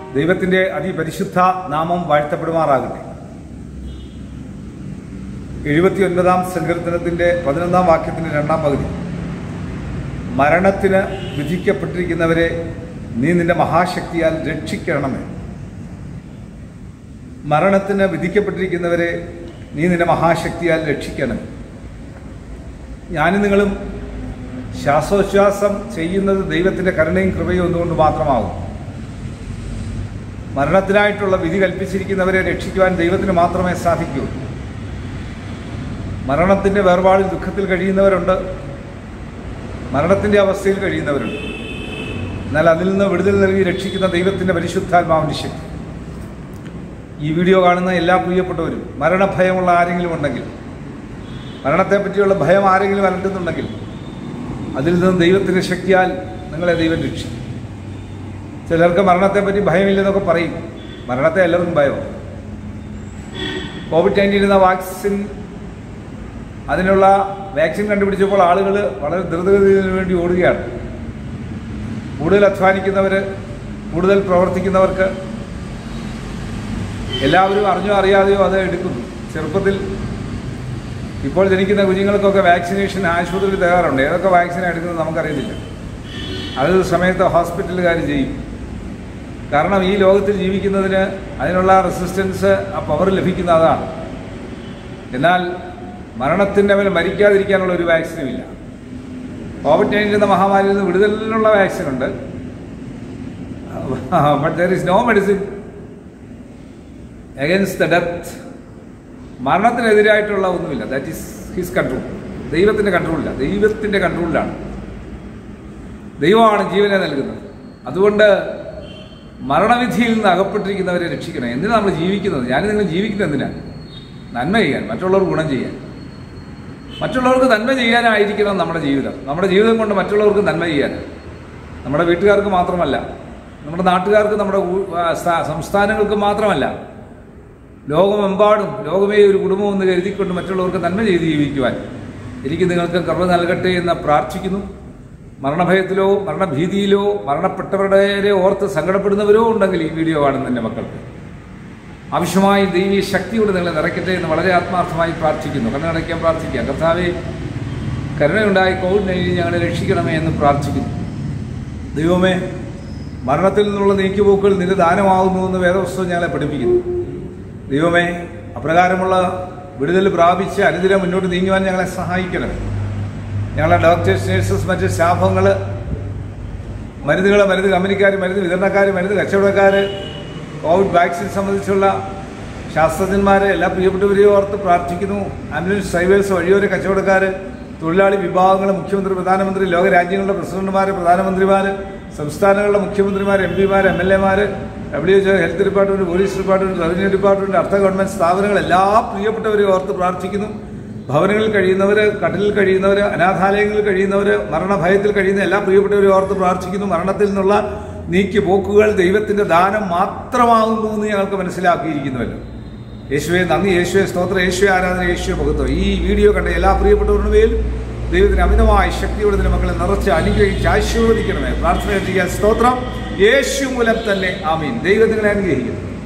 ദൈവത്തിന്റെ അതിപരിശുദ്ധ നാമം വാഴ്ത്തപ്പെടുമാറാകട്ടെ എഴുപത്തിയൊൻപതാം സങ്കീർത്തനത്തിന്റെ പതിനൊന്നാം വാക്യത്തിന്റെ രണ്ടാം പകുതി മരണത്തിന് വിധിക്കപ്പെട്ടിരിക്കുന്നവരെ നീ നിന്റെ മഹാശക്തിയാൽ രക്ഷിക്കണമേ മരണത്തിന് വിധിക്കപ്പെട്ടിരിക്കുന്നവരെ നീ നിന്റെ മഹാശക്തിയാൽ രക്ഷിക്കണം ഞാനും നിങ്ങളും ശ്വാസോച്ഛ്വാസം ചെയ്യുന്നത് ദൈവത്തിൻ്റെ കരുണയും കൃപയും ഒന്നുകൊണ്ട് മാത്രമാകും മരണത്തിനായിട്ടുള്ള വിധി കൽപ്പിച്ചിരിക്കുന്നവരെ രക്ഷിക്കുവാൻ ദൈവത്തിന് മാത്രമേ സാധിക്കൂ മരണത്തിൻ്റെ വേർപാടിൽ ദുഃഖത്തിൽ കഴിയുന്നവരുണ്ട് മരണത്തിൻ്റെ അവസ്ഥയിൽ കഴിയുന്നവരുണ്ട് എന്നാൽ അതിൽ നിന്ന് വിടുതൽ നൽകി രക്ഷിക്കുന്ന ദൈവത്തിൻ്റെ പരിശുദ്ധാത്മാവിൻ്റെ ശക്തി ഈ വീഡിയോ കാണുന്ന എല്ലാ പ്രിയപ്പെട്ടവരും മരണഭയമുള്ള ആരെങ്കിലും ഉണ്ടെങ്കിൽ മരണത്തെപ്പറ്റിയുള്ള ഭയം ആരെങ്കിലും അലട്ടുന്നുണ്ടെങ്കിൽ അതിൽ നിന്ന് ദൈവത്തിൻ്റെ ശക്തിയാൽ നിങ്ങളെ ദൈവം രക്ഷിക്കും ചിലർക്ക് മരണത്തെപ്പറ്റി ഭയമില്ലെന്നൊക്കെ പറയും മരണത്തെ എല്ലാവർക്കും ഭയമാണ് കോവിഡ് നയൻറ്റീൻ എന്ന വാക്സിൻ അതിനുള്ള വാക്സിൻ കണ്ടുപിടിച്ചപ്പോൾ ആളുകൾ വളരെ ദ്രുതഗതിയിന് വേണ്ടി ഓടുകയാണ് കൂടുതൽ അധ്വാനിക്കുന്നവർ കൂടുതൽ പ്രവർത്തിക്കുന്നവർക്ക് എല്ലാവരും അറിഞ്ഞോ അറിയാതെയോ അത് എടുക്കുന്നു ചെറുപ്പത്തിൽ ഇപ്പോൾ ജനിക്കുന്ന കുഞ്ഞുങ്ങൾക്കൊക്കെ വാക്സിനേഷൻ ആശുപത്രിയിൽ തയ്യാറുണ്ട് ഏതൊക്കെ വാക്സിനാണ് എടുക്കുന്നത് നമുക്കറിയത്തില്ല അത് സമയത്ത് ഹോസ്പിറ്റലുകാർ ചെയ്യും കാരണം ഈ ലോകത്തിൽ ജീവിക്കുന്നതിന് അതിനുള്ള റെസിസ്റ്റൻസ് ആ പവർ ലഭിക്കുന്ന അതാണ് എന്നാൽ മരണത്തിൻ്റെ മേൽ മരിക്കാതിരിക്കാനുള്ള ഒരു വാക്സിനുമില്ല കോവിഡ് നയൻറ്റീൻ എന്ന മഹാമാരിയിൽ നിന്ന് വിടുതലിനുള്ള വാക്സിനുണ്ട് but there is no medicine against the death മരണത്തിനെതിരായിട്ടുള്ള ഒന്നുമില്ല ദാറ്റ് ഈസ് ഹിസ് കൺട്രോൾ ദൈവത്തിൻ്റെ കൺട്രോളില്ല ദൈവത്തിൻ്റെ കൺട്രോളിലാണ് ദൈവമാണ് ജീവനെ നൽകുന്നത് അതുകൊണ്ട് മരണവിധിയിൽ നിന്ന് അകപ്പെട്ടിരിക്കുന്നവരെ രക്ഷിക്കണം എന്തിനാണ് നമ്മൾ ജീവിക്കുന്നത് ഞാൻ നിങ്ങൾ ജീവിക്കുന്നത് എന്തിനാണ് നന്മ ചെയ്യാൻ മറ്റുള്ളവർക്ക് ഗുണം ചെയ്യാൻ മറ്റുള്ളവർക്ക് നന്മ ചെയ്യാനായിരിക്കണം നമ്മുടെ ജീവിതം നമ്മുടെ ജീവിതം കൊണ്ട് മറ്റുള്ളവർക്ക് നന്മ ചെയ്യാൻ നമ്മുടെ വീട്ടുകാർക്ക് മാത്രമല്ല നമ്മുടെ നാട്ടുകാർക്ക് നമ്മുടെ ഊ- ആ, സ്ഥാ- സംസ്ഥാനങ്ങൾക്ക് മാത്രമല്ല ലോകമെമ്പാടും ലോകമേ ഒരു കുടുംബം എന്ന് കരുതിക്കൊണ്ട് മറ്റുള്ളവർക്ക് നന്മ ചെയ്ത് ജീവിക്കുവാൻ എനിക്ക് നിങ്ങൾക്ക് കർമ്മ നൽകട്ടെ എന്ന് പ്രാർത്ഥിക്കുന്നു മരണഭയത്തിലോ മരണഭീതിയിലോ മരണപ്പെട്ടവരുടെ ഓർത്ത് സങ്കടപ്പെടുന്നവരോ ഉണ്ടെങ്കിൽ ഈ വീഡിയോ കാണുന്ന എൻ്റെ മക്കൾക്ക് ആവശ്യമായി ദൈവീയ ശക്തിയോട് നിങ്ങളെ നിറയ്ക്കട്ടെ എന്ന് വളരെ ആത്മാർത്ഥമായി പ്രാർത്ഥിക്കുന്നു കണ്ണടയ്ക്കാൻ പ്രാർത്ഥിക്കാം കർത്താവെ കരുണയുണ്ടായി കോവിഡ് നയൻറ്റീൻ ഞങ്ങളെ രക്ഷിക്കണമേ എന്ന് പ്രാർത്ഥിക്കുന്നു ദൈവമേ മരണത്തിൽ നിന്നുള്ള നീക്കുപോക്കുകൾ നിന്റെ ദാനമാകുന്നു എന്ന് വേദപുസ്തകം ഞങ്ങളെ പഠിപ്പിക്കുന്നു ദൈവമേ അപ്രകാരമുള്ള വിടുതൽ പ്രാപിച്ച് അനുദിനം മുന്നോട്ട് നീങ്ങുവാൻ ഞങ്ങളെ സഹായിക്കണം ഞങ്ങളെ ഡോക്ടേഴ്സ് നേഴ്സസ് മറ്റ് സ്റ്റാഫുകൾ മരുന്നുകൾ മരുന്ന് കമ്പനിക്കാർ മരുന്ന് വിതരണക്കാർ മരുന്ന് കച്ചവടക്കാർ കോവിഡ് വാക്സിൻ സംബന്ധിച്ചുള്ള ശാസ്ത്രജ്ഞന്മാരെ എല്ലാ പ്രിയപ്പെട്ടവരെയും ഓർത്ത് പ്രാർത്ഥിക്കുന്നു ആംബുലൻസ് ഡ്രൈവേഴ്സ് വഴിയോര കച്ചവടക്കാർ തൊഴിലാളി വിഭാഗങ്ങൾ മുഖ്യമന്ത്രി പ്രധാനമന്ത്രി ലോകരാജ്യങ്ങളുടെ പ്രസിഡന്റുമാർ പ്രധാനമന്ത്രിമാർ സംസ്ഥാനങ്ങളുടെ മുഖ്യമന്ത്രിമാർ എം പിമാർ എം എൽ എമാർ W H health department police department revenue department അർത്ഥ ഗവൺമെന്റ് സ്ഥാപനങ്ങൾ എല്ലാ പ്രിയപ്പെട്ടവരെയും ഓർത്ത് പ്രാർത്ഥിക്കുന്നു ഭവനങ്ങളിൽ കഴിയുന്നവർ കടലിൽ കഴിയുന്നവർ അനാഥാലയങ്ങളിൽ കഴിയുന്നവർ മരണഭയത്തിൽ കഴിയുന്ന എല്ലാ പ്രിയപ്പെട്ടവരെയും ഓർത്ത് പ്രാർത്ഥിക്കുന്നു മരണത്തിൽ നിന്നുള്ള നീക്കി പോക്കുകൾ ദൈവത്തിന്റെ ദാനം മാത്രമാകുന്നു എന്ന് ഞങ്ങൾക്ക് മനസ്സിലാക്കിയിരിക്കുന്നുവല്ലോ യേശുവെ നന്ദി യേശുവെ സ്തോത്രം യേശുവെ ആരാധന യേശുവെ ഭഗത്വം ഈ വീഡിയോ കണ്ട എല്ലാ പ്രിയപ്പെട്ടവരുടെ മേൽ ദൈവത്തിന് അമിതമായ ശക്തിയോടെ ഇതിന്റെ മക്കളെ നിറച്ച് അനുഗ്രഹിച്ച് ആശീർവദിക്കണമേ പ്രാർത്ഥന ചെയ്യാൻ സ്തോത്രം യേശു മൂലം തന്നെ ആമീൻ ദൈവം നിങ്ങളെ അനുഗ്രഹിക്കുന്നു